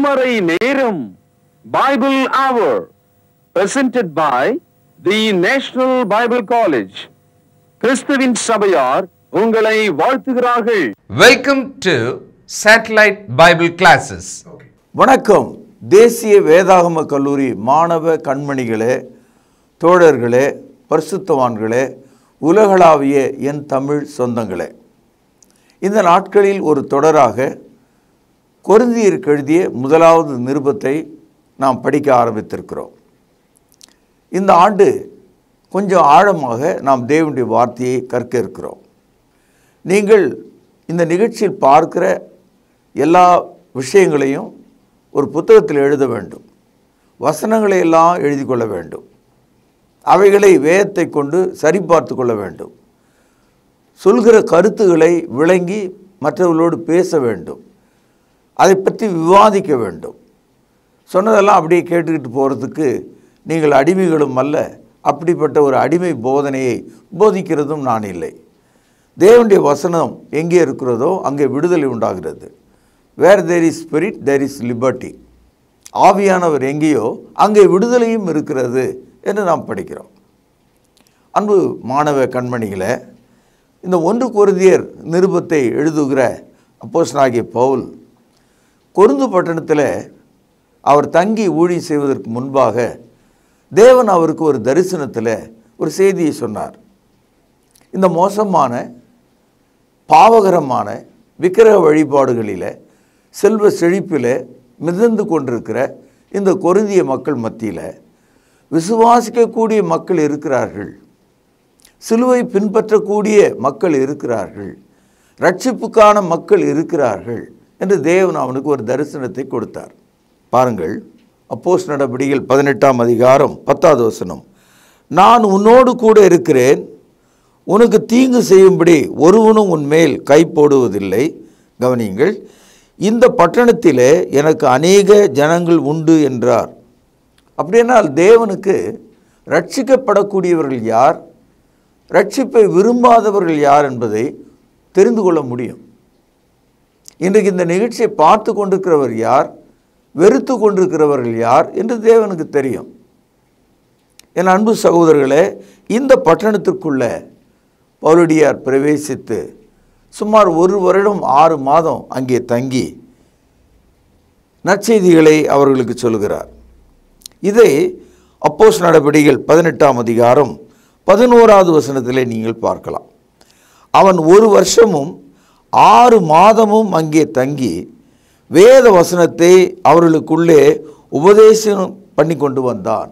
திருமறை நேரம் பைபிள் அவர் presented by the national Bible college கிறிஸ்துவின் சபையார் உங்களை வாழ்த்துகிறார்கள் Welcome to Satellite Bible Classes. வணக்கம் தேசிய வேதாகம கல்லூரி மாணவ கண்மணிகளே தோழர்களே பரிசுத்தவான்களே உலகளாவிய என் தமிழ் சொந்தங்களே இந்த நாட்களில் ஒரு தொடராக கொருந்தியருக்கு எழுதிய முதலாவது நிருபத்தை நாம் படிக்க ஆரம்பித்திருக்கிறோம் இந்த ஆண்டு கொஞ்சம் ஆழமாக நாம் தேவனுடைய வார்த்தையை கற்க இருக்கிறோம் நீங்கள் இந்த நிகழ்ச்சியில் பார்க்கிற எல்லா விஷயங்களையும் ஒரு புத்தகத்தில் எழுத வேண்டும் வசனங்களை எல்லாம் எழுதி கொள்ள வேண்டும் அவைகளை வேதத்தை கொண்டு சரிபார்த்து கொள்ள வேண்டும் சொல்கிற கருத்துக்களை விளங்கி மற்றவர்களோடு பேச வேண்டும் அதை பற்றி விவாதிக்க வேண்டும் சொன்னதெல்லாம் அப்படியே கேட்டுக்கிட்டு போகிறதுக்கு நீங்கள் அடிமைகளும் அல்ல அப்படிப்பட்ட ஒரு அடிமை போதனையை போதிக்கிறதும் நான் இல்லை தேவனுடைய வசனம் எங்கே இருக்கிறதோ அங்கே விடுதலை உண்டாகிறது where there is spirit there is liberty ஆவியானவர் எங்கேயோ அங்கே விடுதலையும் இருக்கிறது என்று நாம் படிக்கிறோம் அன்பு மாணவ கண்மணிகளே இந்த ஒன்று கொருந்தியர் நிருபத்தை எழுதுகிற அப்போஸ்தலனாகிய பவுல் கொருந்து பட்டணத்தில் அவர் தங்கி ஊழியம் செய்வதற்கு முன்பாக தேவன் அவருக்கு ஒரு தரிசனத்தில் ஒரு செய்தியை சொன்னார் இந்த மோசமான பாவகரமான விக்கிரக வழிபாடுகளில் செல்வ செழிப்பில் மிதந்து கொண்டிருக்கிற இந்த கொருந்திய மக்கள் மத்தியில் விசுவாசிக்கக்கூடிய மக்கள் இருக்கிறார்கள் சிலுவை பின்பற்றக்கூடிய மக்கள் இருக்கிறார்கள் ரட்சிப்புக்கான மக்கள் இருக்கிறார்கள் என்று தேவன் அவனுக்கு ஒரு தரிசனத்தை கொடுத்தார் பாருங்கள் அப்போஸ் நடபடிகள் பதினெட்டாம் அதிகாரம் பத்தாவது வசனம் நான் உன்னோடு கூட இருக்கிறேன் உனக்கு தீங்கு செய்யும்படி ஒருவனும் உன் மேல் கை போடுவதில்லை கவனியுங்கள் இந்த பட்டணத்திலே எனக்கு அநேக ஜனங்கள் உண்டு என்றார் அப்படியானால் தேவனுக்கு ரட்சிக்கப்படக்கூடியவர்கள் யார் ரட்சிப்பை விரும்பாதவர்கள் யார் என்பதை தெரிந்து கொள்ள முடியும் இன்றைக்கு இந்த நிகழ்ச்சியை பார்த்து கொண்டிருக்கிறவர் யார் வெறுத்து கொண்டிருக்கிறவர்கள் யார் என்று தேவனுக்கு தெரியும் என் அன்பு சகோதரர்களே இந்த பட்டணத்திற்குள்ள பவுலடியார் பிரவேசித்து சுமார் ஒரு வருடம் ஆறு மாதம் அங்கே தங்கி நற்செய்திகளை அவர்களுக்கு சொல்கிறார் இதை அப்போஸ் நடவடிக்கைகள் பதினெட்டாம் அதிகாரம் பதினோராவது வசனத்திலே நீங்கள் பார்க்கலாம் அவன் ஒரு வருஷமும் ஆறு மாதமும் அங்கே தங்கி வேத வசனத்தை அவர்களுக்குள்ளே உபதேசம் பண்ணி கொண்டு வந்தான்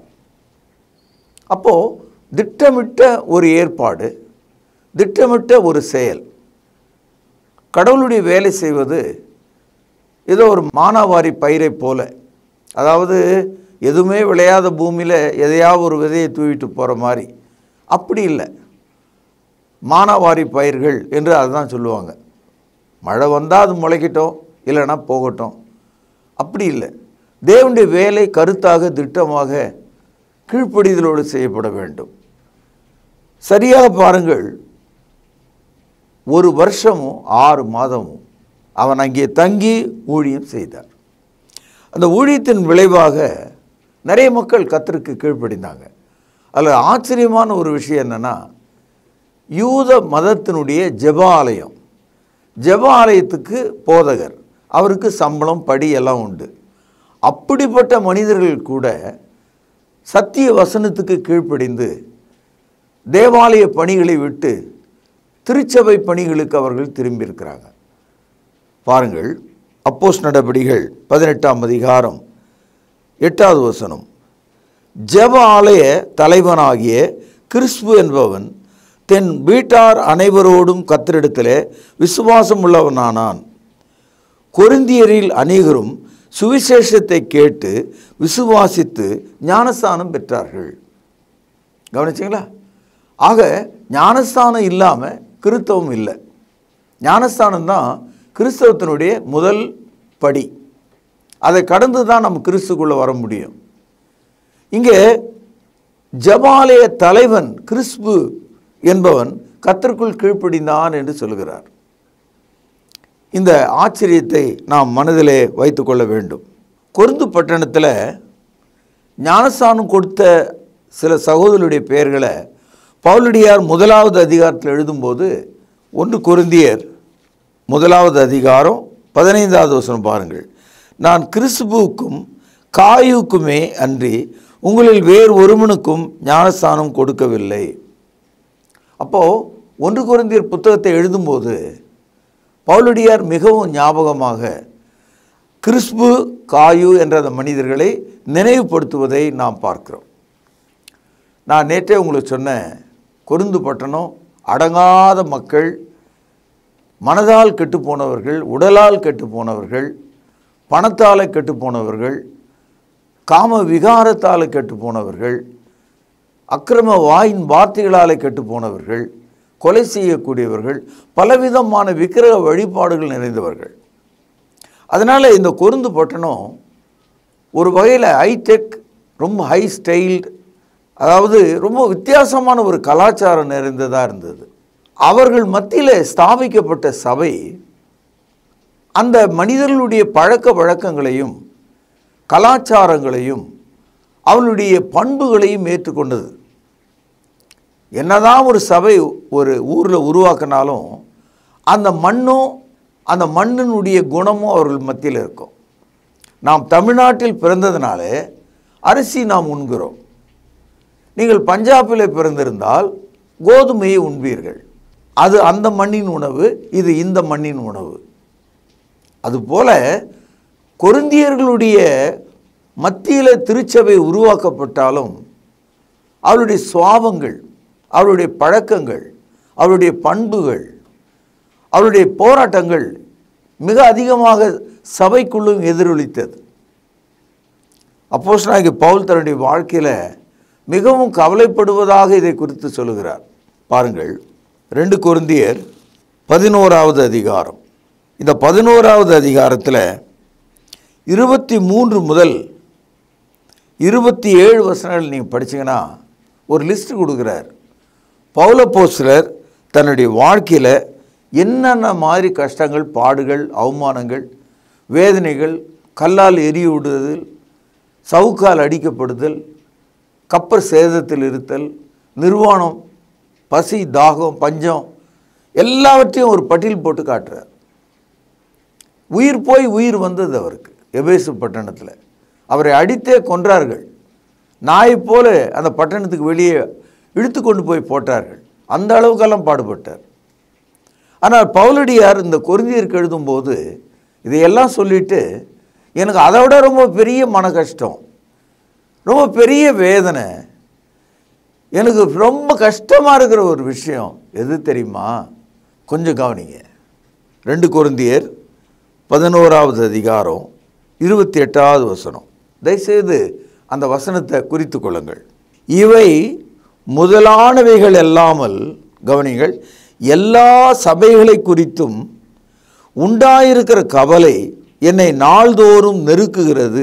அப்போது திட்டமிட்ட ஒரு ஏற்பாடு திட்டமிட்ட ஒரு செயல் கடவுளுடைய வேலை செய்வது ஏதோ ஒரு மானாவாரி பயிரை போல அதாவது எதுவுமே விளையாத பூமியில் எதையாவது ஒரு விதையை தூவிட்டு போகிற மாதிரி அப்படி இல்லை மானாவாரி பயிர்கள் என்று அதுதான் சொல்லுவாங்க மழை வந்தால் அது முளைக்கட்டும் இல்லைன்னா போகட்டும் அப்படி இல்லை தேவனுடைய வேலை கருத்தாக திட்டமாக கீழ்ப்படிதலோடு செய்யப்பட வேண்டும் சரியாக பாருங்கள் ஒரு வருஷமும் ஆறு மாதமும் அவன் அங்கே தங்கி ஊழியம் செய்தார் அந்த ஊழியத்தின் விளைவாக நிறைய மக்கள் கத்தருக்கு கீழ்ப்படிந்தாங்க அதில் ஆச்சரியமான ஒரு விஷயம் என்னென்னா யூத மதத்தினுடைய ஜெப ஆலயம் ஜெப ஆலயத்துக்கு போதகர் அவருக்கு சம்பளம் படி எல்லாம் உண்டு அப்படிப்பட்ட மனிதர்கள் கூட சத்திய வசனத்துக்கு கீழ்ப்படிந்து தேவாலய பணிகளை விட்டு திருச்சபை பணிகளுக்கு அவர்கள் திரும்பியிருக்கிறாங்க பாருங்கள் அப்போஸ் நடபடிகள் பதினெட்டாம் அதிகாரம் எட்டாவது வசனம் ஜெப ஆலய தலைவனாகிய கிறிஸ்பு என்பவன் தென் வீட்டார் அனைவரோடும் கத்திரிடத்திலே விசுவாசம் உள்ளவனானான் கொரிந்தியரில் அநேகரும் சுவிசேஷத்தை கேட்டு விசுவாசித்து ஞானஸ்தானம் பெற்றார்கள் கவனிச்சிங்களா ஆக ஞானஸ்தானம் இல்லாமல் கிறிஸ்தவம் இல்லை ஞானஸ்தானம் தான் கிறிஸ்தவத்தினுடைய முதல் படி அதை கடந்து தான் நம்ம கிறிஸ்துக்குள்ளே வர முடியும் இங்கே ஜபாலய தலைவன் கிறிஸ்பு என்பவன் கத்தருக்குள் கீழ்ப்படிந்தான் என்று சொல்கிறார் இந்த ஆச்சரியத்தை நாம் மனதிலே வைத்துக்கொள்ள வேண்டும் கொருந்து பட்டணத்தில் ஞானஸ்தானம் கொடுத்த சில சகோதரருடைய பெயர்களை பவுலடியார் முதலாவது அதிகாரத்தில் எழுதும்போது ஒன்று கொருந்தியர் முதலாவது அதிகாரம் பதினைந்தாவது வசனம் பாருங்கள் நான் கிறிஸ்துவுக்கும் காயுக்குமே அன்றி உங்களில் வேறு ஒருவனுக்கும் ஞானஸ்தானம் கொடுக்கவில்லை அப்போது ஒன்று குருந்தியர் புத்தகத்தை எழுதும்போது பவுலடியார் மிகவும் ஞாபகமாக கிறிஸ்பு காயு என்ற அந்த மனிதர்களை நினைவுபடுத்துவதை நாம் பார்க்கிறோம் நான் நேற்றே உங்களுக்கு சொன்னேன் கொருந்து பட்டணம் அடங்காத மக்கள் மனதால் கெட்டு போனவர்கள் உடலால் கெட்டு போனவர்கள் பணத்தால் கெட்டு போனவர்கள் காம விகாரத்தால் கெட்டு போனவர்கள் அக்கிரம வாயின் வார்த்தைகளால் கெட்டு போனவர்கள் கொலை செய்யக்கூடியவர்கள் பலவிதமான விக்கிரக வழிபாடுகள் நிறைந்தவர்கள் அதனால் இந்த கொருந்து பட்டணம் ஒரு வகையில் ஹைடெக் ரொம்ப ஹை ஸ்டைல்டு அதாவது ரொம்ப வித்தியாசமான ஒரு கலாச்சாரம் நிறைந்ததாக இருந்தது அவர்கள் மத்தியில் ஸ்தாபிக்கப்பட்ட சபை அந்த மனிதர்களுடைய பழக்க வழக்கங்களையும் கலாச்சாரங்களையும் அவளுடைய பண்புகளையும் ஏற்றுக்கொண்டது என்னதான் ஒரு சபை ஒரு ஊரில் உருவாக்கினாலும் அந்த மண்ணும் அந்த மண்ணினுடைய குணமும் அவர்கள் மத்தியில் இருக்கும் நாம் தமிழ்நாட்டில் பிறந்ததுனால அரிசி நாம் உண்கிறோம் நீங்கள் பஞ்சாபில் பிறந்திருந்தால் கோதுமையை உண்பீர்கள் அது அந்த மண்ணின் உணவு இது இந்த மண்ணின் உணவு அதுபோல கொருந்தியர்களுடைய மத்தியில் திருச்சபை உருவாக்கப்பட்டாலும் அவருடைய சுவாபங்கள் அவருடைய பழக்கங்கள் அவருடைய பண்புகள் அவருடைய போராட்டங்கள் மிக அதிகமாக சபைக்குள்ளும் எதிரொலித்தது அப்போஸ் நாங்கள் பவுல் தன்னுடைய வாழ்க்கையில் மிகவும் கவலைப்படுவதாக இதை குறித்து சொல்லுகிறார் பாருங்கள் ரெண்டு கொருந்தியர் பதினோராவது அதிகாரம் இந்த பதினோராவது அதிகாரத்தில் இருபத்தி மூன்று முதல் இருபத்தி ஏழு வசனங்கள் நீங்கள் படிச்சீங்கன்னா ஒரு லிஸ்ட் கொடுக்குறார் பௌலப்போஸ்லர் தன்னுடைய வாழ்க்கையில் என்னென்ன மாதிரி கஷ்டங்கள் பாடுகள் அவமானங்கள் வேதனைகள் கல்லால் எரிய விடுதல் சவுக்கால் அடிக்கப்படுதல் கப்பர் சேதத்தில் இருத்தல் நிர்வாணம் பசி தாகம் பஞ்சம் எல்லாவற்றையும் ஒரு பட்டியல் போட்டு காட்டுறார் உயிர் போய் உயிர் வந்தது அவருக்கு எபேசு பட்டணத்தில் அவரை அடித்தே கொன்றார்கள் நாயை போல அந்த பட்டணத்துக்கு வெளியே இழுத்து கொண்டு போய் போட்டார்கள் அந்த அளவுக்கெல்லாம் பாடுபட்டார் ஆனால் பவுலடியார் இந்த கொருந்தியருக்கு எழுதும்போது இதையெல்லாம் சொல்லிட்டு எனக்கு அதை விட ரொம்ப பெரிய மன கஷ்டம் ரொம்ப பெரிய வேதனை எனக்கு ரொம்ப கஷ்டமாக இருக்கிற ஒரு விஷயம் எது தெரியுமா கொஞ்சம் கவனிங்க ரெண்டு கொருந்தியர் பதினோராவது அதிகாரம் இருபத்தி எட்டாவது வசனம் தயவுசெய்து அந்த வசனத்தை குறித்து கொள்ளுங்கள் இவை முதலானவைகள் அல்லாமல் கவனிங்கள் எல்லா சபைகளை குறித்தும் உண்டாயிருக்கிற கவலை என்னை நாள்தோறும் நெருக்குகிறது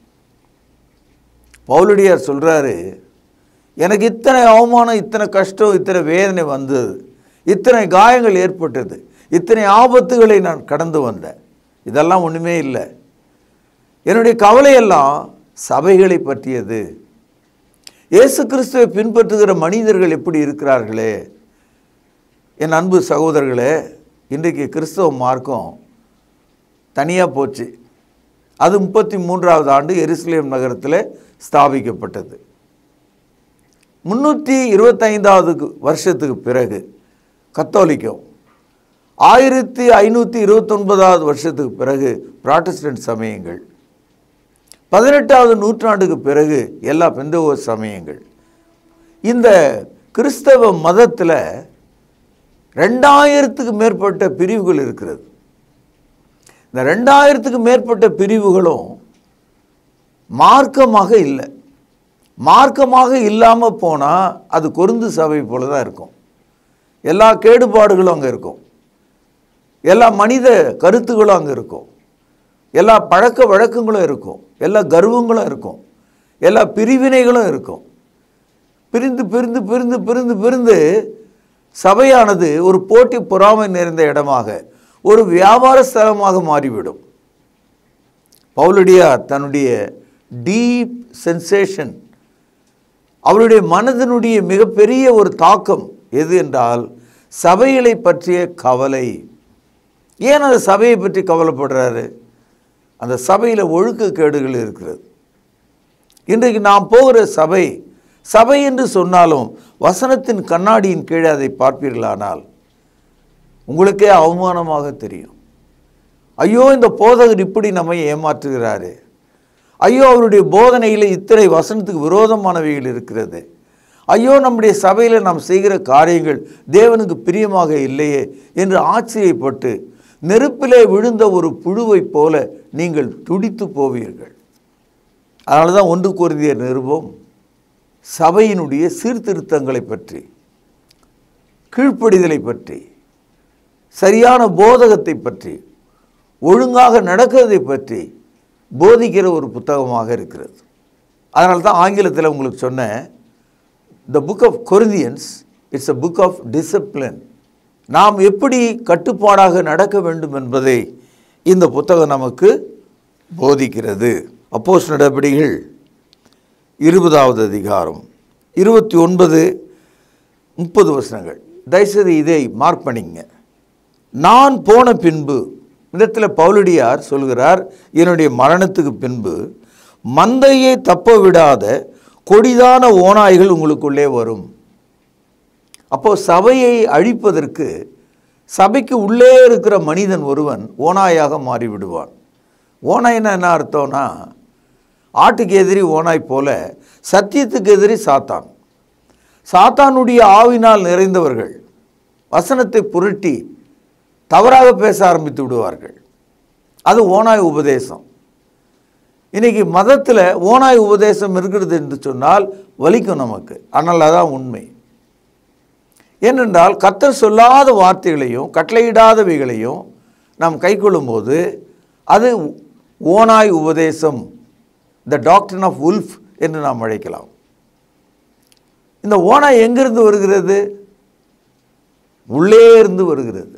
பவுலடியார் சொல்கிறாரு எனக்கு இத்தனை அவமானம் இத்தனை கஷ்டம் இத்தனை வேதனை வந்தது இத்தனை காயங்கள் ஏற்பட்டது இத்தனை ஆபத்துகளை நான் கடந்து வந்தேன் இதெல்லாம் ஒன்றுமே இல்லை என்னுடைய கவலையெல்லாம் சபைகளை பற்றியது இயேசு கிறிஸ்துவை பின்பற்றுகிற மனிதர்கள் எப்படி இருக்கிறார்களே என் அன்பு சகோதரர்களே இன்றைக்கு கிறிஸ்தவ மார்க்கம் தனியாக போச்சு அது முப்பத்தி மூன்றாவது ஆண்டு எருசலேம் நகரத்தில் ஸ்தாபிக்கப்பட்டது முந்நூற்றி இருபத்தைந்தாவது வருஷத்துக்கு பிறகு கத்தோலிக்கம் ஆயிரத்தி ஐநூற்றி இருபத்தொன்பதாவது வருஷத்துக்கு பிறகு ப்ராட்டஸ்டன்ட் சமயங்கள் பதினெட்டாவது நூற்றாண்டுக்கு பிறகு எல்லா பெந்தகோ சமயங்கள் இந்த கிறிஸ்தவ மதத்தில் ரெண்டாயிரத்துக்கு மேற்பட்ட பிரிவுகள் இருக்கிறது இந்த ரெண்டாயிரத்துக்கு மேற்பட்ட பிரிவுகளும் மார்க்கமாக இல்லை மார்க்கமாக இல்லாமல் போனால் அது கொருந்து சபை போல தான் இருக்கும் எல்லா கேடுபாடுகளும் அங்கே இருக்கும் எல்லா மனித கருத்துகளும் அங்கே இருக்கும் எல்லா பழக்க வழக்கங்களும் இருக்கும் எல்லா கர்வங்களும் இருக்கும் எல்லா பிரிவினைகளும் இருக்கும் பிரிந்து பிரிந்து பிரிந்து பிரிந்து பிரிந்து சபையானது ஒரு போட்டி பொறாமை நிறைந்த இடமாக ஒரு வியாபார ஸ்தலமாக மாறிவிடும் பவுலடியார் தன்னுடைய டீப் சென்சேஷன் அவருடைய மனதினுடைய மிகப்பெரிய ஒரு தாக்கம் எது என்றால் சபைகளை பற்றிய கவலை ஏன் அந்த சபையை பற்றி கவலைப்படுறாரு அந்த சபையில் ஒழுக்கக்கேடுகள் இருக்கிறது இன்றைக்கு நாம் போகிற சபை சபை என்று சொன்னாலும் வசனத்தின் கண்ணாடியின் கீழே அதை பார்ப்பீர்களானால் உங்களுக்கே அவமானமாக தெரியும் ஐயோ இந்த போதகர் இப்படி நம்மை ஏமாற்றுகிறாரு ஐயோ அவருடைய போதனையில் இத்தனை வசனத்துக்கு விரோதமானவைகள் இருக்கிறது ஐயோ நம்முடைய சபையில் நாம் செய்கிற காரியங்கள் தேவனுக்கு பிரியமாக இல்லையே என்று ஆச்சரியப்பட்டு நெருப்பிலே விழுந்த ஒரு புழுவைப் போல நீங்கள் துடித்து போவீர்கள் அதனால தான் ஒன்று குருந்தியர் நிருபம் சபையினுடைய சீர்திருத்தங்களை பற்றி கீழ்ப்படிதலை பற்றி சரியான போதகத்தை பற்றி ஒழுங்காக நடக்கிறதை பற்றி போதிக்கிற ஒரு புத்தகமாக இருக்கிறது அதனால தான் ஆங்கிலத்தில் உங்களுக்கு சொன்னேன் the book of Corinthians it's a book of discipline நாம் எப்படி கட்டுப்பாடாக நடக்க வேண்டும் என்பதை இந்த புத்தகம் நமக்கு போதிக்கிறது அப்போஸ் நடவடிக்கைகள் இருபதாவது அதிகாரம் இருபத்தி ஒன்பது முப்பது வசனங்கள் தயவுசெய்து இதை மார்க் பண்ணிங்க நான் போன பின்பு இடத்தில் பவுலடியார் சொல்கிறார் என்னுடைய மரணத்துக்கு பின்பு மந்தையை தப்ப விடாத கொடிதான ஓநாய்கள் உங்களுக்குள்ளே வரும் அப்போ சபையை அழிப்பதற்கு சபைக்கு உள்ளே இருக்கிற மனிதன் ஒருவன் ஓநாயாக மாறிவிடுவான் ஓநாய்னா என்ன அர்த்தம்னா ஆட்டுக்கு எதிரி ஓநாய் போல சத்தியத்துக்கு எதிரி சாத்தான் சாத்தானுடைய ஆவினால் நிறைந்தவர்கள் வசனத்தை புரட்டி தவறாக பேச ஆரம்பித்து விடுவார்கள் அது ஓநாய் உபதேசம் இன்னைக்கு மதத்தில் ஓநாய் உபதேசம் இருக்கிறது என்று சொன்னால் வலிக்கும் நமக்கு ஆனால் அதான் உண்மை ஏனென்றால் கத்தர் சொல்லாத வார்த்தைகளையும் கட்டளையிடாதவைகளையும் நாம் கைக்கொள்ளும்போது அது ஓனாய் உபதேசம் த டாக்டர் ஆஃப் உல்ஃப் என்று நாம் அழைக்கலாம் இந்த ஓனாய் எங்கிருந்து வருகிறது உள்ளே இருந்து வருகிறது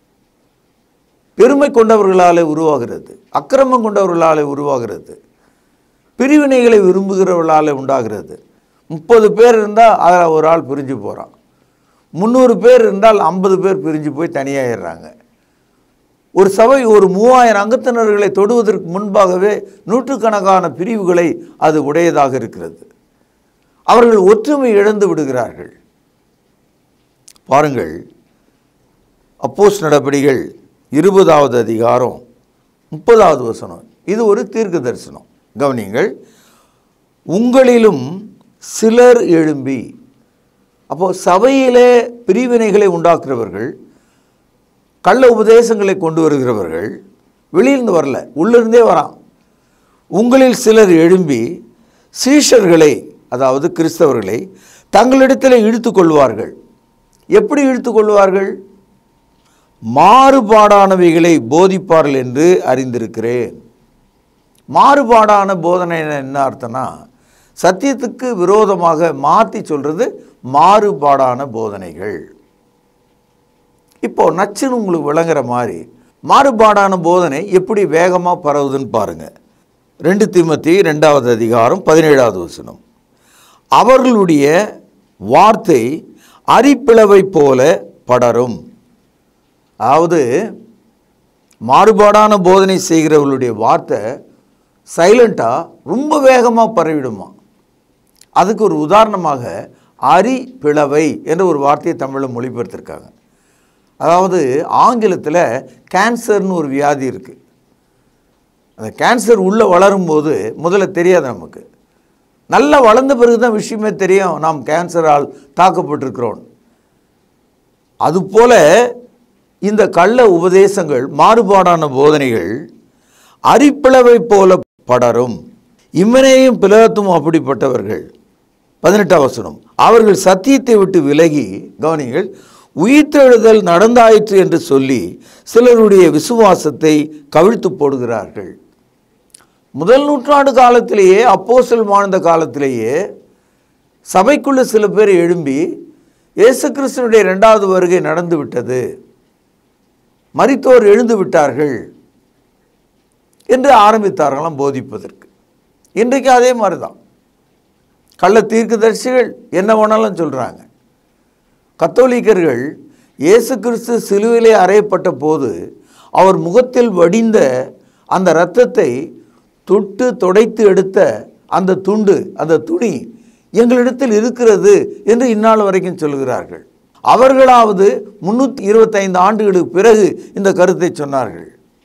பெருமை கொண்டவர்களாலே உருவாகிறது அக்கிரமம் கொண்டவர்களாலே உருவாகிறது பிரிவினைகளை விரும்புகிறவர்களாலே உண்டாகிறது முப்பது பேர் இருந்தால் அதில் ஒரு ஆள் பிரிஞ்சு போகிறான் முந்நூறு பேர் இருந்தால் ஐம்பது பேர் பிரிஞ்சு போய் தனியாயிடுறாங்க ஒரு சபை ஒரு மூவாயிரம் அங்கத்தினர்களை தொடுவதற்கு முன்பாகவே நூற்றுக்கணக்கான பிரிவுகளை அது உடையதாக இருக்கிறது அவர்கள் ஒற்றுமை இழந்து விடுகிறார்கள் பாருங்கள் அப்போஸ் நடபடிகள் இருபதாவது அதிகாரம் முப்பதாவது வசனம் இது ஒரு தீர்க்க தரிசனம் கவனிங்கள் உங்களிலும் சிலர் எழும்பி அப்போது சபையிலே பிரிவினைகளை உண்டாக்குறவர்கள் கள்ள உபதேசங்களை கொண்டு வருகிறவர்கள் வெளியிருந்து வரல உள்ளிருந்தே வரான் உங்களில் சிலர் எழும்பி சீஷர்களை அதாவது கிறிஸ்தவர்களை தங்களிடத்தில் இழுத்து கொள்வார்கள் எப்படி இழுத்து கொள்வார்கள் மாறுபாடானவைகளை போதிப்பார்கள் என்று அறிந்திருக்கிறேன் மாறுபாடான போதனை என்ன அர்த்தம்னா சத்தியத்துக்கு விரோதமாக மாற்றி சொல்கிறது மாறுபாடான போதனைகள் இப்போ நச்சுன்னு உங்களுக்கு விளங்குற மாதிரி மாறுபாடான போதனை எப்படி வேகமாக பரவுதுன்னு பாருங்கள் ரெண்டு திமுத்தி ரெண்டாவது அதிகாரம் பதினேழாவது வசனம் அவர்களுடைய வார்த்தை அரிப்பிளவை போல படரும் அதாவது மாறுபாடான போதனை செய்கிறவர்களுடைய வார்த்தை சைலண்ட்டாக ரொம்ப வேகமாக பரவிடுமா அதுக்கு ஒரு உதாரணமாக அரி பிளவை என்ற ஒரு வார்த்தையை தமிழில் மொழிபெயர்த்திருக்காங்க அதாவது ஆங்கிலத்தில் கேன்சர்னு ஒரு வியாதி இருக்குது அந்த கேன்சர் உள்ளே வளரும்போது முதல்ல தெரியாது நமக்கு நல்லா வளர்ந்த பிறகு தான் விஷயமே தெரியும் நாம் கேன்சரால் தாக்கப்பட்டிருக்கிறோம் அதுபோல இந்த கள்ள உபதேசங்கள் மாறுபாடான போதனைகள் அரிப்பிளவை போல படரும் இம்மனையும் பிளத்தும் அப்படிப்பட்டவர்கள் பதினெட்டாம் வசனம் அவர்கள் சத்தியத்தை விட்டு விலகி கவனிங்கள் உயிர்த்தெழுதல் நடந்தாயிற்று என்று சொல்லி சிலருடைய விசுவாசத்தை கவிழ்த்து போடுகிறார்கள் முதல் நூற்றாண்டு காலத்திலேயே அப்போஸ்தலர் வாழ்ந்த காலத்திலேயே சபைக்குள்ள சில பேர் எழும்பி இயேசு கிறிஸ்துனுடைய இரண்டாவது வருகை நடந்து விட்டது மரித்தோர் எழுந்து விட்டார்கள் என்று ஆரம்பித்தார்களாம் போதிப்பதற்கு இன்றைக்கு அதே மாதிரி தான் கள்ள தீர்க்கதரிசிகள் என்ன வேணாலும் சொல்கிறாங்க கத்தோலிக்கர்கள் இயேசு கிறிஸ்து சிலுவிலே அறையப்பட்ட போது அவர் முகத்தில் வடிந்த அந்த இரத்தத்தை தொட்டு துடைத்து எடுத்த அந்த துண்டு அந்த துணி எங்களிடத்தில் இருக்கிறது என்று இந்நாள் வரைக்கும் சொல்கிறார்கள் அவர்களாவது முன்னூற்றி இருபத்தைந்து ஆண்டுகளுக்கு பிறகு இந்த கருத்தை சொன்னார்கள்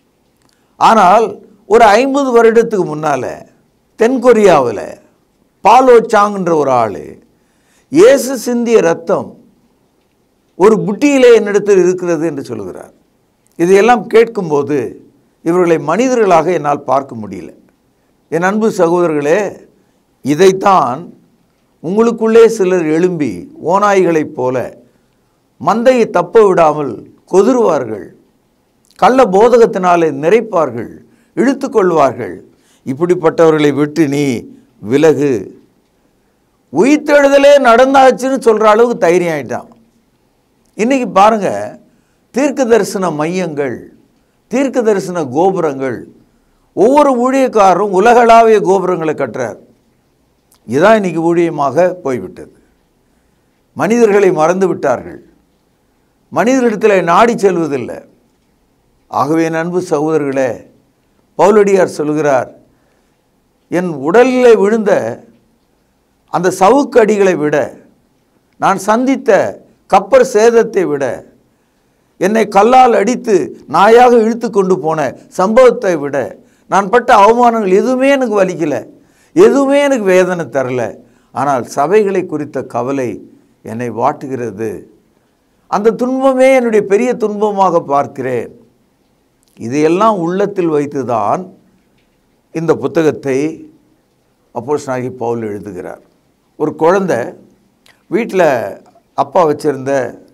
ஆனால் ஒரு ஐம்பது வருடத்துக்கு முன்னால் தென்கொரியாவில் பாலோ சாங்ன்ற ஒரு ஆள் இயேசு சிந்திய ரத்தம் ஒரு புட்டியிலே என்னிடத்தில் இருக்கிறது என்று சொல்கிறார் இதையெல்லாம் கேட்கும்போது இவர்களை மனிதர்களாக என்னால் பார்க்க முடியல என் அன்பு சகோதரர்களே இதைத்தான் உங்களுக்குள்ளே சிலர் எழும்பி ஓநாய்களைப் போல மந்தையை தப்ப விடாமல் கொதிருவார்கள் கள்ள போதகத்தினாலே நிறைப்பார்கள் இழுத்து கொள்வார்கள் இப்படிப்பட்டவர்களை விட்டு நீ விலகு உயிர்த்தெழுதலே நடந்தாச்சுன்னு சொல்கிற அளவுக்கு தைரியம் ஆயிட்டான் இன்னைக்கு பாருங்க தீர்க்க தரிசன மையங்கள் தீர்க்க தரிசன கோபுரங்கள் ஒவ்வொரு ஊழியக்காரரும் உலகளாவிய கோபுரங்களை கட்டுறார் இதுதான் இன்னைக்கு ஊழியமாக போய்விட்டது மனிதர்களை மறந்து விட்டார்கள் மனிதர்களிடத்தில் நாடி செல்வதில்லை ஆகவே என் அன்பு சகோதரர்களே பவுலடியார் சொல்கிறார் என் உடலிலே விழுந்த அந்த சவுக்கடிகளை விட நான் சந்தித்த கப்பர் சேதத்தை விட என்னை கல்லால் அடித்து நாயாக இழுத்து கொண்டு போன சம்பவத்தை விட நான் பட்ட அவமானங்கள் எதுவுமே எனக்கு வலிக்கல எதுவுமே எனக்கு வேதனை தரல ஆனால் சபைகளை குறித்த கவலை என்னை வாட்டுகிறது அந்த துன்பமே என்னுடைய பெரிய துன்பமாக பார்க்கிறேன் இதையெல்லாம் உள்ளத்தில் வைத்துதான் இந்த புத்தகத்தை அப்போஸ்தலனாகிய பவுல் எழுதுகிறார் ஒரு குழந்தை வீட்டில் அப்பா வச்சுருந்த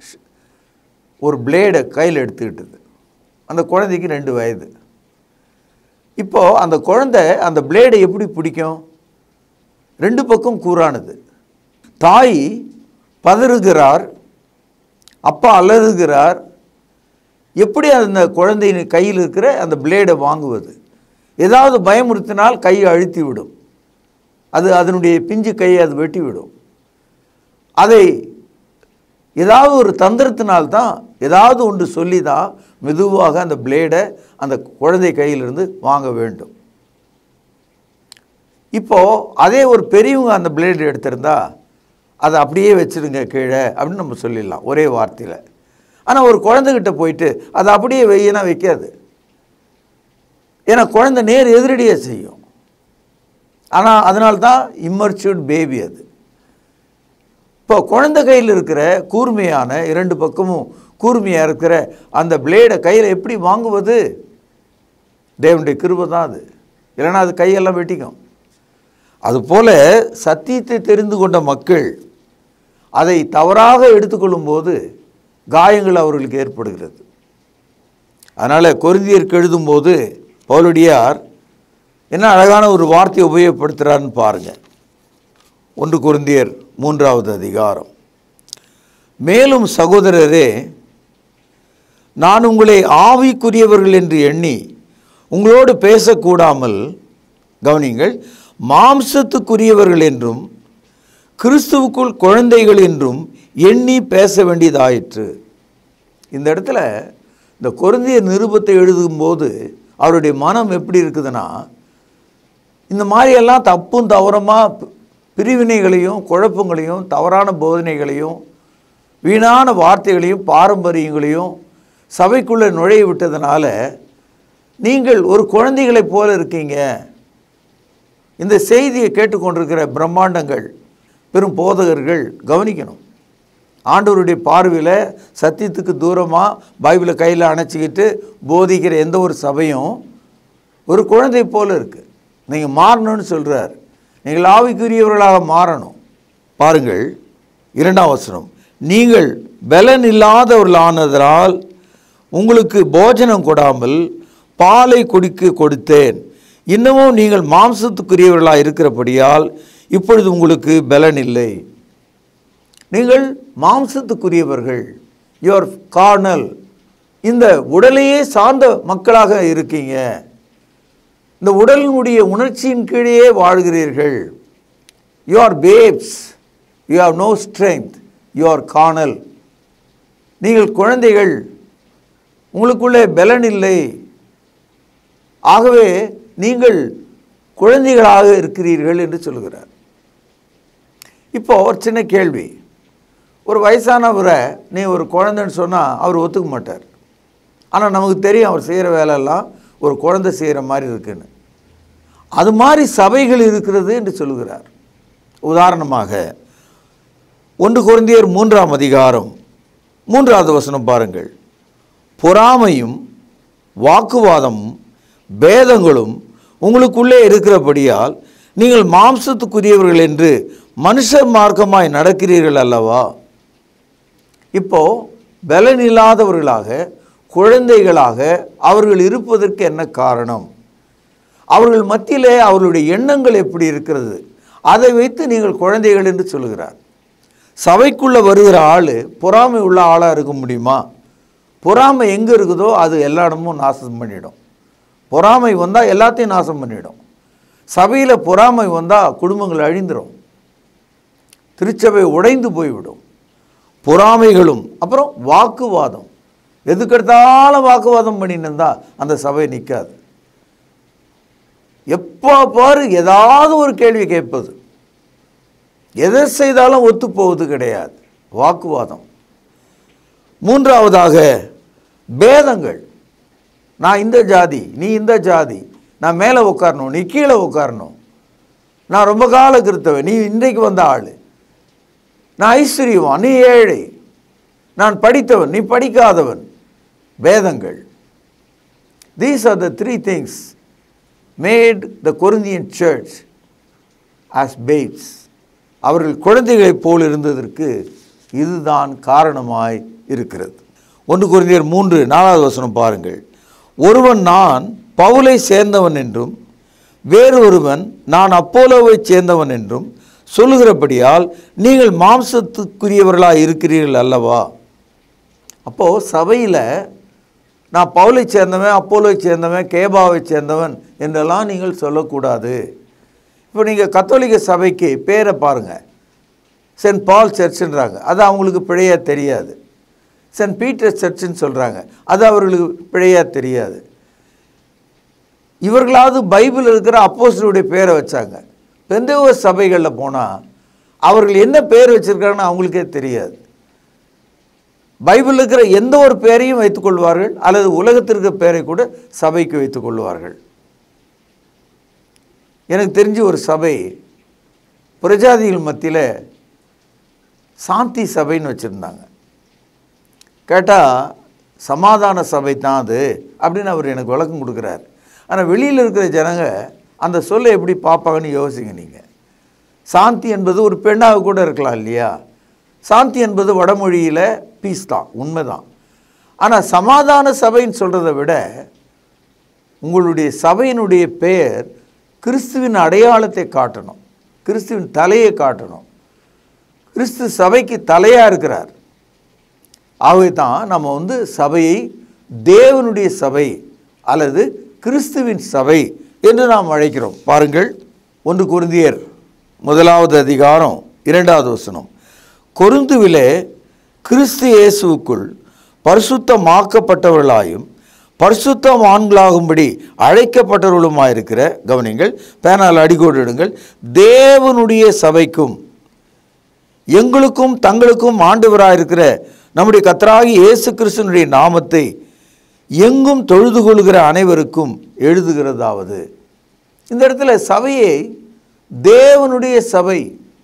ஒரு பிளேடை கையில் எடுத்துக்கிட்டது அந்த குழந்தைக்கு ரெண்டு வயது இப்போது அந்த குழந்தை அந்த பிளேடை எப்படி பிடிக்கும் ரெண்டு பக்கம் கூரானது தாய் பதறுகிறார் அப்பா அலறுகிறார் எப்படி அந்த குழந்தையின் கையில் இருக்கிற அந்த பிளேடை வாங்குவது ஏதாவது பயமுறுத்தினால் கையை அழுத்தி விடும் அது அதனுடைய பிஞ்சு கையை அது வெட்டி விடும் அதை ஏதாவது ஒரு தந்திரத்தினால்தான் ஏதாவது ஒன்று சொல்லி தான் மெதுவாக அந்த பிளேடை அந்த குழந்தை கையிலிருந்து வாங்க வேண்டும் இப்போது அதே ஒரு பெரியவங்க அந்த பிளேடு எடுத்திருந்தா அதை அப்படியே வச்சிருங்க கீழே அப்படின்னு நம்ம சொல்லிடலாம் ஒரே வார்த்தையில் ஆனால் ஒரு குழந்தைகிட்ட போயிட்டு அதை அப்படியே வையினா வைக்காது ஏன்னா குழந்தை நேர் எதிரடியே செய்யும் ஆனால் அதனால்தான் இம்மர்ச்சூர்ட் பேபி அது இப்போ குழந்தை கையில் இருக்கிற கூர்மையான இரண்டு பக்கமும் கூர்மையாக இருக்கிற அந்த பிளேடை கையில் எப்படி வாங்குவது தேவனுடைய கிருபை தான் அது இல்லைன்னா அது கையெல்லாம் வெட்டிக்கும் அதுபோல் சத்தியத்தை தெரிந்து கொண்ட மக்கள் அதை தவறாக எடுத்துக்கொள்ளும்போது காயங்கள் அவர்களுக்கு ஏற்படுகிறது அதனால் கொரிந்தியருக்கு எழுதும்போது பவுலடியார் என்ன அழகான ஒரு வார்த்தையை உபயோகப்படுத்துகிறான்னு பாருங்கள் ஒன்று கொரிந்தியர் மூன்றாவது அதிகாரம் மேலும் சகோதரரே நான் உங்களை ஆவிக்குரியவர்கள் என்று எண்ணி உங்களோடு பேசக்கூடாமல் கவனிங்கள் மாம்சத்துக்குரியவர்கள் என்றும் கிறிஸ்துவுக்குள் குழந்தைகள் என்றும் எண்ணி பேச வேண்டியதாயிற்று இந்த இடத்துல இந்த கொருந்திய நிருபத்தை எழுதும்போது அவருடைய மனம் எப்படி இருக்குதுன்னா இந்த மாதிரியெல்லாம் தப்பும் தவறமாக பிரிவினைகளையும் குழப்பங்களையும் தவறான போதனைகளையும் வீணான வார்த்தைகளையும் பாரம்பரியங்களையும் சபைக்குள்ளே நுழைய விட்டதுனால நீங்கள் ஒரு குழந்தைகளைப் போல இருக்கீங்க இந்த செய்தியை கேட்டுக்கொண்டிருக்கிற பிரம்மாண்டங்கள் பெரும் போதகர்கள் கவனிக்கணும் ஆண்டவருடைய பார்வையில் சத்தியத்துக்கு தூரமாக பைபிளை கையில் அணைச்சிக்கிட்டு போதிக்கிற எந்த ஒரு சபையும் ஒரு குழந்தை போல இருக்குது நீங்கள் மாறணும்னு சொல்கிறார் நீங்கள் ஆவிக்குரியவர்களாக மாறணும் பாருங்கள் இரண்டாம் வசனம் நீங்கள் பலன் இல்லாதவர்களானதனால் உங்களுக்கு போஜனம் கொடாமல் பாலை குடிக்க கொடுத்தேன் இன்னமும் நீங்கள் மாம்சத்துக்குரியவர்களாக இருக்கிறபடியால் இப்பொழுது உங்களுக்கு பலன் இல்லை நீங்கள் மாம்சத்துக்குரியவர்கள் யுவர் கார்னல் இந்த உடலையே சார்ந்த மக்களாக இருக்கீங்க இந்த உடலினுடைய உணர்ச்சியின் கீழே வாழ்கிறீர்கள் you are babes you have no strength you are காணல் நீங்கள் குழந்தைகள் உங்களுக்குள்ளே பலன் இல்லை ஆகவே நீங்கள் குழந்தைகளாக இருக்கிறீர்கள் என்று சொல்கிறார் இப்போ ஒரு சின்ன கேள்வி ஒரு வயசானவரை நீ ஒரு குழந்தைன்னு சொன்னால் அவர் ஒத்துக்க மாட்டார் ஆனால் நமக்கு தெரியும் அவர் செய்கிற வேலையெல்லாம் ஒரு குழந்தை செய்கிற மாதிரி இருக்குன்னு அது மாதிரி சபைகள் இருக்கிறது என்று சொல்லுகிறார் உதாரணமாக ஒன்று குருந்தியர் மூன்றாம் அதிகாரம் மூன்றாவது வசனம் பாருங்கள் பொறாமையும் வாக்குவாதமும் பேதங்களும் உங்களுக்குள்ளே இருக்கிறபடியால் நீங்கள் மாம்சத்துக்குரியவர்கள் என்று மனுஷர் மார்க்கமாய் நடக்கிறீர்கள் அல்லவா இப்போ பலன் இல்லாதவர்களாக குழந்தைகளாக அவர்கள் இருப்பதற்கு என்ன காரணம் அவர்கள் மத்தியிலே அவர்களுடைய எண்ணங்கள் எப்படி இருக்கிறது அதை வைத்து நீங்கள் குழந்தைகள் என்று சொல்லுகிறார் சபைக்குள்ளே வருகிற ஆள் பொறாமை உள்ள ஆளாக இருக்க முடியுமா பொறாமை எங்கே இருக்குதோ அது எல்லா இடமும் நாசம் பண்ணிடும் பொறாமை வந்தால் எல்லாத்தையும் நாசம் பண்ணிடும் சபையில் பொறாமை வந்தால் குடும்பங்கள் அழிந்துடும் திருச்சபை உடைந்து போய்விடும் பொறாமைகளும் அப்புறம் வாக்குவாதம் எதுக்கெடுத்தாலும் வாக்குவாதம் பண்ணின்னு இருந்தா அந்த சபை நிற்காது எப்போ பாரு ஏதாவது ஒரு கேள்வி கேட்பது எதை செய்தாலும் ஒத்து போவது கிடையாது வாக்குவாதம் மூன்றாவதாக பேதங்கள் நான் இந்த ஜாதி நீ இந்த ஜாதி நான் மேலே உட்காரணும் நீ கீழே உட்காரணும் நான் ரொம்ப கால கிறித்தவன் நீ இன்றைக்கு வந்த ஆள் நான் ஐஸ்வர்யவான் நீ ஏழை நான் படித்தவன் நீ படிக்காதவன் பேதங்கள் these are the three things made the Corinthian church as babes அவர்கள் குழந்தைகளைப் போல் இருந்ததற்கு இதுதான் காரணமாய் இருக்கிறது ஒன்று குருந்தியர் மூன்று நாலாவது வசனம் பாருங்கள் ஒருவன் நான் பவுலை சேர்ந்தவன் என்றும் வேறொருவன் நான் அப்போலோவை சேர்ந்தவன் என்றும் சொல்லுகிறபடியால் நீங்கள் மாம்சத்துக்குரியவர்களாக இருக்கிறீர்கள் அல்லவா அப்போது சபையில் நான் பவுலை சேர்ந்தவன் அப்போலோவை சேர்ந்தவன் கேபாவை சேர்ந்தவன் என்றெல்லாம் நீங்கள் சொல்லக்கூடாது இப்போ நீங்கள் கத்தோலிக்க சபைக்கு பேரை பாருங்கள் சென்ட் பால் சர்ச்சுன்றாங்க அது அவங்களுக்கு பிழையாக தெரியாது சென்ட் பீட்டர் சர்ச்சுன்னு சொல்கிறாங்க அது அவர்களுக்கு பிழையாக தெரியாது இவர்களாவது பைபிள் இருக்கிற அப்போஸ்தலருடைய பேரை வச்சாங்க பெந்தேவ சபைகளில் போனால் அவர்கள் என்ன பேர் வச்சுருக்காங்கன்னு அவங்களுக்கே தெரியாது பைபிள் இருக்கிற எந்த ஒரு பேரையும் வைத்துக்கொள்வார்கள் அல்லது உலகத்திற்கு பேரை கூட சபைக்கு வைத்துக்கொள்வார்கள் எனக்கு தெரிஞ்ச ஒரு சபை பிரஜாதிகள் மத்தியில் சாந்தி சபைன்னு வச்சுருந்தாங்க கேட்டால் சமாதான சபை தான் அது அப்படின்னு அவர் எனக்கு விளக்கம் கொடுக்குறாரு ஆனால் வெளியில் இருக்கிற ஜனங்க அந்த சொல்லை எப்படி பார்ப்பாங்கன்னு யோசிங்க நீங்கள் சாந்தி என்பது ஒரு பெண்ணாக கூட இருக்கலாம் இல்லையா சாந்தி என்பது வடமொழியில் பீஸ் தான் உண்மைதான் ஆனால் சமாதான சபைன்னு சொல்கிறத விட உங்களுடைய சபையினுடைய பெயர் கிறிஸ்துவின் அடையாளத்தை காட்டணும் கிறிஸ்துவின் தலையை காட்டணும் கிறிஸ்து சபைக்கு தலையாக இருக்கிறார் ஆகவே தான் நம்ம வந்து சபையை தேவனுடைய சபை அல்லது கிறிஸ்துவின் சபை என்று நாம் அழைக்கிறோம் பாருங்கள் ஒன்று குருந்தியர் முதலாவது அதிகாரம் இரண்டாவது வசனம் கொருந்துவிலே கிறிஸ்து இயேசுவுக்குள் பரிசுத்தமாக்கப்பட்டவர்களாயும் பரிசுத்தமான்களாகும்படி அழைக்கப்பட்டவர்களுமாயிருக்கிற கவனிங்கள் பேனால் அடிக்கோடிடுங்கள் தேவனுடைய சபைக்கும் எங்களுக்கும் தங்களுக்கும் ஆண்டவராயிருக்கிற நம்முடைய கத்தராகி இயேசு கிறிஸ்துனுடைய நாமத்தை எங்கும் தொழுது கொள்கிற அனைவருக்கும் எழுதுகிறதாவது இந்த இடத்துல சபையை தேவனுடைய சபை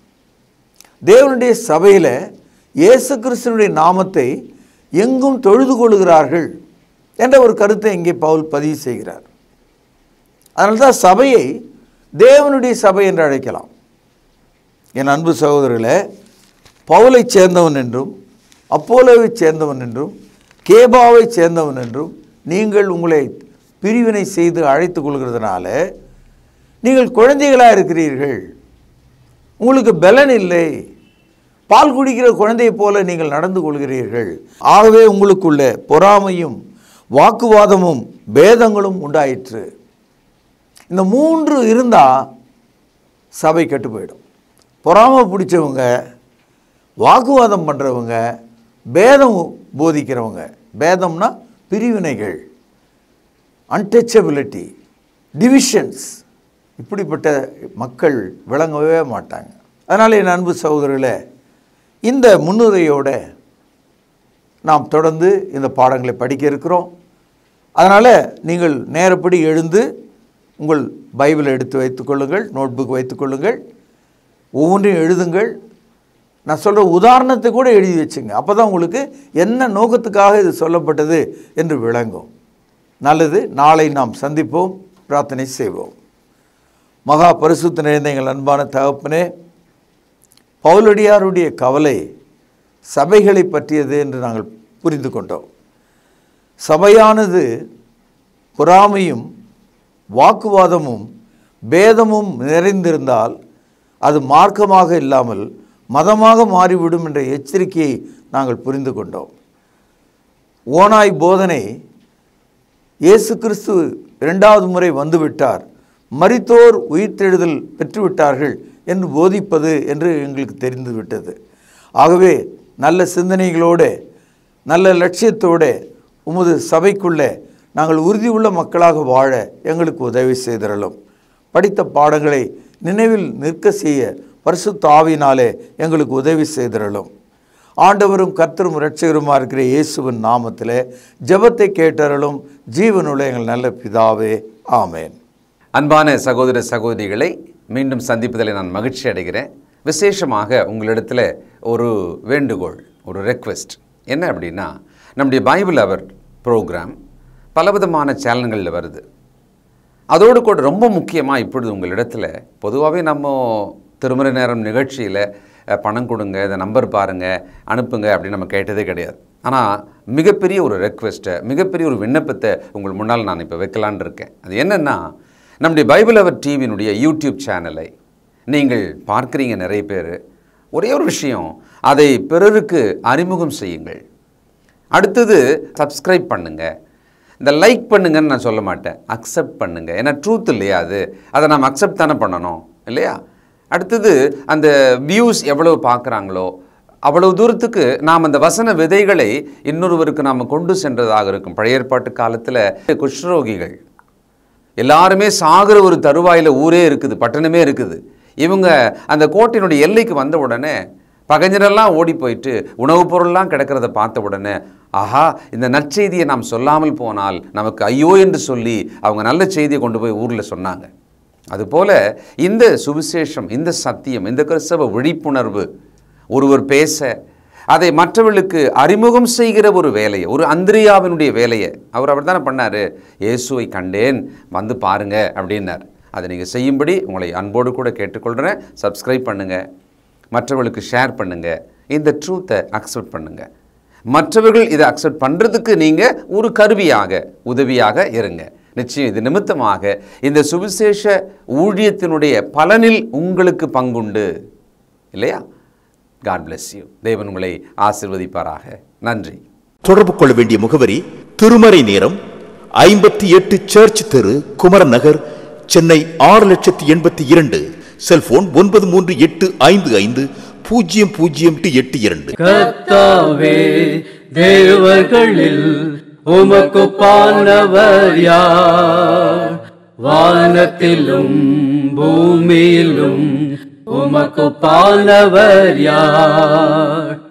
தேவனுடைய சபையில் இயேசு கிறிஸ்துனுடைய நாமத்தை எங்கும் தொழுது கொள்கிறார்கள் என்ற ஒரு கருத்தை இங்கே பவுல் பதிவு செய்கிறார் அதனால தான் சபையை தேவனுடைய சபை என்று அழைக்கலாம் என் அன்பு சகோதரர்களே பவுலை சேர்ந்தவன் என்றும் அப்போலோவை சேர்ந்தவன் என்றும் கேபாவை சேர்ந்தவன் என்றும் நீங்கள் உங்களை பிரிவினை செய்து அழைத்து கொள்கிறதுனால நீங்கள் குழந்தைகளாக இருக்கிறீர்கள் உங்களுக்கு பலன் இல்லை பால் குடிக்கிற குழந்தையைப் போல நீங்கள் நடந்து கொள்கிறீர்கள் ஆகவே உங்களுக்குள்ள பொறாமையும் வாக்குவாதமும் பேதங்களும் உண்டாயிற்று இந்த மூன்று இருந்தால் சபை கெட்டு போயிடும் பொறாமை பிடிச்சவங்க வாக்குவாதம் பண்ணுறவங்க பேதம் போதிக்கிறவங்க பேதம்னா பிரிவினைகள் அன்டச்சபிலிட்டி டிவிஷன்ஸ் இப்படிப்பட்ட மக்கள் விளங்கவே மாட்டாங்க அதனால் என் அன்பு சகோதரர்களே இந்த முன்னுரையோட நாம் தொடர்ந்து இந்த பாடங்களை படிக்க இருக்கிறோம் அதனால் நீங்கள் நேரப்படி எழுந்து உங்கள் பைபிளை எடுத்து வைத்துக்கொள்ளுங்கள் நோட்புக் வைத்துக்கொள்ளுங்கள் ஒவ்வொன்றையும் எழுதுங்கள் நான் சொல்கிற உதாரணத்தை கூட எழுதி வச்சுங்க அப்போ தான் உங்களுக்கு என்ன நோக்கத்துக்காக இது சொல்லப்பட்டது என்று விளங்கும் நல்லது நாளை நாம் சந்திப்போம் பிரார்த்தனை செய்வோம் மகா பரிசுத்த நிறைந்த எங்கள் அன்பான தகப்பனே பவுலடியாருடைய கவலை சபைகளை பற்றியது என்று நாங்கள் புரிந்து கொண்டோம் சபையானது பொறாமையும் வாக்குவாதமும் பேதமும் நிறைந்திருந்தால் அது மார்க்கமாக இல்லாமல் மதமாக மாறிவிடும் என்ற எச்சரிக்கையை நாங்கள் புரிந்து கொண்டோம் ஓனாய் போதனை இயேசு கிறிஸ்து இரண்டாவது முறை வந்துவிட்டார் மரித்தோர் உயிர்த்தெழுதல் பெற்றுவிட்டார்கள் என்று போதிப்பது என்று எங்களுக்கு தெரிந்து விட்டது ஆகவே நல்ல சிந்தனைகளோடு நல்ல லட்சியத்தோடு உமது சபைக்குள்ளே நாங்கள் உறுதியுள்ள மக்களாக வாழ எங்களுக்கு உதவி செய்திரலும் படித்த பாடங்களை நினைவில் நிற்க செய்ய பரிசுத்த ஆவியினாலே எங்களுக்கு உதவி செய்திரலும் ஆண்டவரும் கர்த்தரும் இரட்சகருமா இருக்கிற இயேசுவின் நாமத்திலே ஜெபத்தை கேட்டறலும் ஜீவனுள்ள எங்கள் நல்ல பிதாவே ஆமேன் அன்பான சகோதர சகோதரிகளை மீண்டும் சந்திப்பதில் நான் மகிழ்ச்சி அடைகிறேன் விசேஷமாக உங்களிடத்தில் ஒரு வேண்டுகோள் ஒரு ரெக்வெஸ்ட் என்ன அப்படின்னா நம்முடைய பைபிள் அவர் ப்ரோக்ராம் பலவிதமான சேனல்களில் வருது அதோடு கூட ரொம்ப முக்கியமாக இப்பொழுது உங்களிடத்தில் பொதுவாகவே நம்ம திருமறை நேரம் நிகழ்ச்சியில் அஹ், பணம் கொடுங்க இந்த நம்பர் பாருங்கள் அனுப்புங்க அப்படின்னு நம்ம கேட்டதே கிடையாது ஆனால் மிகப்பெரிய ஒரு ரெக்வெஸ்ட்டை மிகப்பெரிய ஒரு விண்ணப்பத்தை உங்கள் முன்னால் நான் இப்போ வைக்கலான்னு இருக்கேன் அது என்னென்னா நம்முடைய பைபிள் அவர் டிவியினுடைய யூடியூப் சேனலை நீங்கள் பார்க்குறீங்க நிறைய பேர் ஒரே ஒரு விஷயம் அதை பிறருக்கு அறிமுகம் செய்யுங்கள் அடுத்தது சப்ஸ்கிரைப் பண்ணுங்க இந்த லைக் பண்ணுங்கன்னு நான் சொல்ல மாட்டேன் அக்செப்ட் பண்ணுங்க ஏன்னா ட்ரூத் இல்லையா அது அதை நாம் அக்செப்ட் தானே பண்ணணும் இல்லையா அடுத்தது அந்த வியூஸ் எவ்வளவு பார்க்குறாங்களோ அவ்வளவு தூரத்துக்கு நாம் அந்த வசன விதைகளை இன்னொருவருக்கு நாம் கொண்டு சென்றதாக இருக்கும் பழைய ஏற்பாட்டு காலத்தில் குஷ்ரோகிகள் எல்லாருமே சாகிற ஒரு தருவாயில் ஊரே இருக்குது பட்டணமே இருக்குது இவங்க அந்த கோட்டையினுடைய எல்லைக்கு வந்த உடனே பகைஞரெல்லாம் ஓடி போயிட்டு உணவுப் பொருள்லாம் கிடக்கிறத பார்த்த உடனே ஆஹா இந்த நற்செய்தியை நாம் சொல்லாமல் போனால் நமக்கு ஐயோ என்று சொல்லி அவங்க நல்ல செய்தியை கொண்டு போய் ஊரில் சொன்னாங்க அதுபோல இந்த சுவிசேஷம் இந்த சத்தியம் இந்த கிறிஸ்தவ விழிப்புணர்வு ஒருவர் பேச அதை மற்றவர்களுக்கு அறிமுகம் செய்கிற ஒரு வேலையை ஒரு அந்திரியாவினுடைய வேலையை அவர் அவர் தானே பண்ணார் இயேசுவை கண்டேன் வந்து பாருங்க அப்படின்னார் அதை நீங்கள் செய்யும்படி உங்களை அன்போடு கூட கேட்டுக்கொள்கிறேன் சப்ஸ்கிரைப் பண்ணுங்கள் மற்றவர்களுக்கு ஷேர் பண்ணுங்கள் இந்த ட்ரூத்தை அக்செப்ட் பண்ணுங்கள் மற்றவர்கள் இதை அக்செப்ட் பண்ணுறதுக்கு நீங்கள் ஒரு கருவியாக உதவியாக இருங்க நிச்சயம் இது நிமித்தமாக இந்த சுவிசேஷ ஊழியத்தினுடைய பலனில் உங்களுக்கு பங்குண்டு இல்லையா காட் bless யூ தேவன் உங்களை ஆசிர்வதிப்பாராக நன்றி தொடர்பு கொள்ள வேண்டிய முகவரி திருமறை நேரம் ஐம்பத்தி எட்டு சர்ச் தெரு குமரன் நகர் சென்னை ஆறு லட்சத்தி எண்பத்தி இரண்டு செல்போன் ஒன்பது மூன்று எட்டு ஐந்து ஐந்து பூஜ்ஜியம் பூஜ்ஜியம் எட்டு எட்டு இரண்டு கர்த்தாவே தேவர்களில் உமக்கு பானவர் யார் வானத்திலும் பூமியிலும் உமக்கு பானவர் யார்